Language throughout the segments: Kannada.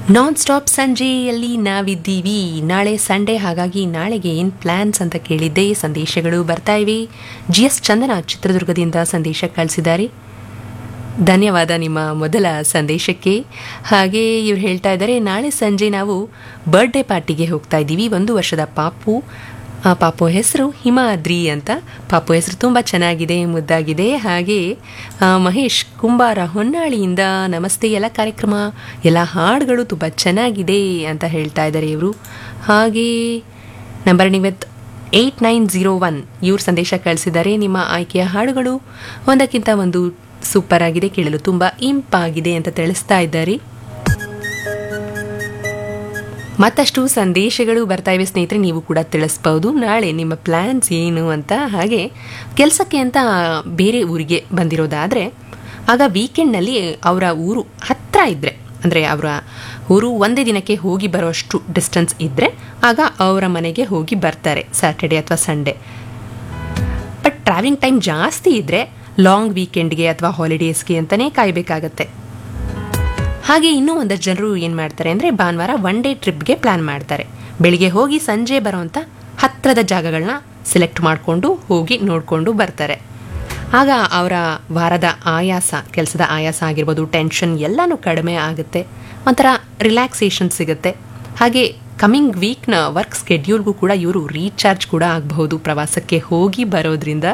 ನಾನ್ ಸ್ಟಾಪ್ ಸಂಜೆಯಲ್ಲಿ ನಾವಿದ್ದೀವಿ ನಾಳೆ ಸಂಡೇ ಹಾಗಾಗಿ ನಾಳೆಗೆ ಏನು ಪ್ಲ್ಯಾನ್ಸ್ ಅಂತ ಕೇಳಿದ್ದೆ ಸಂದೇಶಗಳು ಬರ್ತಾ ಇವೆ ಜಿ ಎಸ್ ಚಂದನ ಚಿತ್ರದುರ್ಗದಿಂದ ಸಂದೇಶ ಕಳಿಸಿದ್ದಾರೆ ಧನ್ಯವಾದ ನಿಮ್ಮ ಮೊದಲ ಸಂದೇಶಕ್ಕೆ ಹಾಗೆ ಇವ್ರು ಹೇಳ್ತಾ ಇದ್ದಾರೆ ನಾಳೆ ಸಂಜೆ ನಾವು ಬರ್ಡೇ ಪಾರ್ಟಿಗೆ ಹೋಗ್ತಾ ಇದ್ದೀವಿ ಒಂದು ವರ್ಷದ ಪಾಪು ಆ ಪಾಪು ಹೆಸರು ಹಿಮಾದ್ರಿ ಅಂತ ಪಾಪು ಹೆಸರು ತುಂಬ ಚೆನ್ನಾಗಿದೆ ಮುದ್ದಾಗಿದೆ ಹಾಗೆ ಆ, ಮಹೇಶ್ ಕುಂಬಾರ ಹೊನ್ನಾಳಿಯಿಂದ ನಮಸ್ತೆ ಎಲ್ಲ ಕಾರ್ಯಕ್ರಮ ಎಲ್ಲ ಹಾಡುಗಳು ತುಂಬ ಚೆನ್ನಾಗಿದೆ ಅಂತ ಹೇಳ್ತಾ ಇದ್ದಾರೆ ಇವರು ಹಾಗೆ ನಂಬರ್ ನಿವತ್ ಏಯ್ಟ್ ನೈನ್ ಜೀರೋ ಒನ್ ಇವ್ರ ಸಂದೇಶ ಕಳಿಸಿದ್ದಾರೆ ನಿಮ್ಮ ಆಯ್ಕೆಯ ಹಾಡುಗಳು ಒಂದಕ್ಕಿಂತ ಒಂದು ಸೂಪರ್ ಆಗಿದೆ ಕೇಳಲು ತುಂಬ ಇಂಪಾಗಿದೆ ಅಂತ ತಿಳಿಸ್ತಾ ಇದ್ದಾರೆ ಮತ್ತಷ್ಟು ಸಂದೇಶಗಳು ಬರ್ತಾ ಇವೆ ಸ್ನೇಹಿತರೆ ನೀವು ಕೂಡ ತಿಳಿಸ್ಬಹುದು ನಾಳೆ ನಿಮ್ಮ ಪ್ಲ್ಯಾನ್ಸ್ ಏನು ಅಂತ ಹಾಗೆ ಕೆಲಸಕ್ಕೆ ಅಂತ ಬೇರೆ ಊರಿಗೆ ಬಂದಿರೋದಾದರೆ ಆಗ ವೀಕೆಂಡ್ನಲ್ಲಿ ಅವರ ಊರು ಹತ್ತಿರ ಇದ್ದರೆ ಅಂದರೆ ಅವರ ಊರು ಒಂದೇ ದಿನಕ್ಕೆ ಹೋಗಿ ಬರೋಷ್ಟು ಡಿಸ್ಟೆನ್ಸ್ ಇದ್ದರೆ ಆಗ ಅವರ ಮನೆಗೆ ಹೋಗಿ ಬರ್ತಾರೆ ಸ್ಯಾಟರ್ಡೆ ಅಥವಾ ಸಂಡೇ ಬಟ್ ಟ್ರಾವೆಲಿಂಗ್ ಟೈಮ್ ಜಾಸ್ತಿ ಇದ್ದರೆ ಲಾಂಗ್ ವೀಕೆಂಡ್ಗೆ ಅಥವಾ ಹಾಲಿಡೇಸ್ಗೆ ಅಂತಲೇ ಕಾಯಬೇಕಾಗತ್ತೆ ಹಾಗೆ ಇನ್ನೂ ಒಂದಷ್ಟು ಜನರು ಏನು ಮಾಡ್ತಾರೆ ಅಂದರೆ ಭಾನುವಾರ ಒನ್ ಡೇ ಟ್ರಿಪ್ಗೆ ಪ್ಲ್ಯಾನ್ ಮಾಡ್ತಾರೆ ಬೆಳಿಗ್ಗೆ ಹೋಗಿ ಸಂಜೆ ಬರೋವಂಥ ಹತ್ತಿರದ ಜಾಗಗಳನ್ನ ಸೆಲೆಕ್ಟ್ ಮಾಡಿಕೊಂಡು ಹೋಗಿ ನೋಡಿಕೊಂಡು ಬರ್ತಾರೆ ಆಗ ಅವರ ವಾರದ ಆಯಾಸ ಕೆಲಸದ ಆಯಾಸ ಆಗಿರ್ಬೋದು ಟೆನ್ಷನ್ ಎಲ್ಲನೂ ಕಡಿಮೆ ಆಗುತ್ತೆ ಒಂಥರ ರಿಲ್ಯಾಕ್ಸೇಷನ್ ಸಿಗುತ್ತೆ ಹಾಗೆ ಕಮಿಂಗ್ ವೀಕ್ನ ವರ್ಕ್ ಸ್ಕೆಡ್ಯೂಲ್ಗೂ ಕೂಡ ಇವರು ರೀಚಾರ್ಜ್ ಕೂಡ ಆಗಬಹುದು ಪ್ರವಾಸಕ್ಕೆ ಹೋಗಿ ಬರೋದ್ರಿಂದ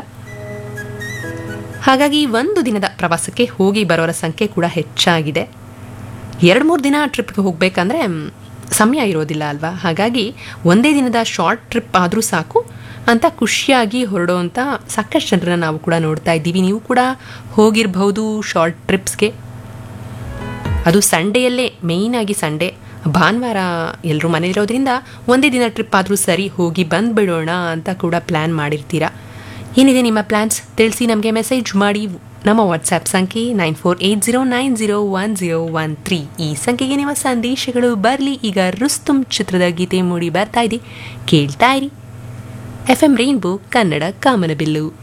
ಹಾಗಾಗಿ ಒಂದು ದಿನದ ಪ್ರವಾಸಕ್ಕೆ ಹೋಗಿ ಬರೋರ ಸಂಖ್ಯೆ ಕೂಡ ಹೆಚ್ಚಾಗಿದೆ ಎರಡು ಮೂರು ದಿನ ಟ್ರಿಪ್ಗೆ ಹೋಗಬೇಕಂದ್ರೆ ಸಮಯ ಇರೋದಿಲ್ಲ ಅಲ್ವಾ ಹಾಗಾಗಿ ಒಂದೇ ದಿನದ ಶಾರ್ಟ್ ಟ್ರಿಪ್ ಆದರೂ ಸಾಕು ಅಂತ ಖುಷಿಯಾಗಿ ಹೊರಡುವಂಥ ಸಾಕಷ್ಟು ಜನರನ್ನ ನಾವು ಕೂಡ ನೋಡ್ತಾ ಇದ್ದೀವಿ ನೀವು ಕೂಡ ಹೋಗಿರಬಹುದು ಶಾರ್ಟ್ ಟ್ರಿಪ್ಸ್ಗೆ ಅದು ಸಂಡೇಯಲ್ಲೇ ಮೇಯ್ನಾಗಿ ಸಂಡೇ ಭಾನುವಾರ ಎಲ್ಲರೂ ಮನೇಲಿರೋದ್ರಿಂದ ಒಂದೇ ದಿನ ಟ್ರಿಪ್ ಆದರೂ ಸರಿ ಹೋಗಿ ಬಂದುಬಿಡೋಣ ಅಂತ ಕೂಡ ಪ್ಲ್ಯಾನ್ ಮಾಡಿರ್ತೀರಾ ಏನಿದೆ ನಿಮ್ಮ ಪ್ಲ್ಯಾನ್ಸ್ ತಿಳಿಸಿ ನಮಗೆ ಮೆಸೇಜ್ ಮಾಡಿ ನಮ್ಮ ವಾಟ್ಸ್ಆ್ಯಪ್ ಸಂಖ್ಯೆ nine four eight zero nine zero one zero one three ಈ ಸಂಖ್ಯೆಗೆ ನಿಮ್ಮ ಸಂದೇಶಗಳು ಬರಲಿ ಈಗ ರುಸ್ತುಂ ಚಿತ್ರದ ಗೀತೆ ಮೂಡಿ ಬರ್ತಾ ಇದೆ ಕೇಳ್ತಾ ಇರಿ ಎಫ್ ಎಂ ರೈನ್ಬೋ ಕನ್ನಡ ಕಾಮನಬಿಲ್ಲು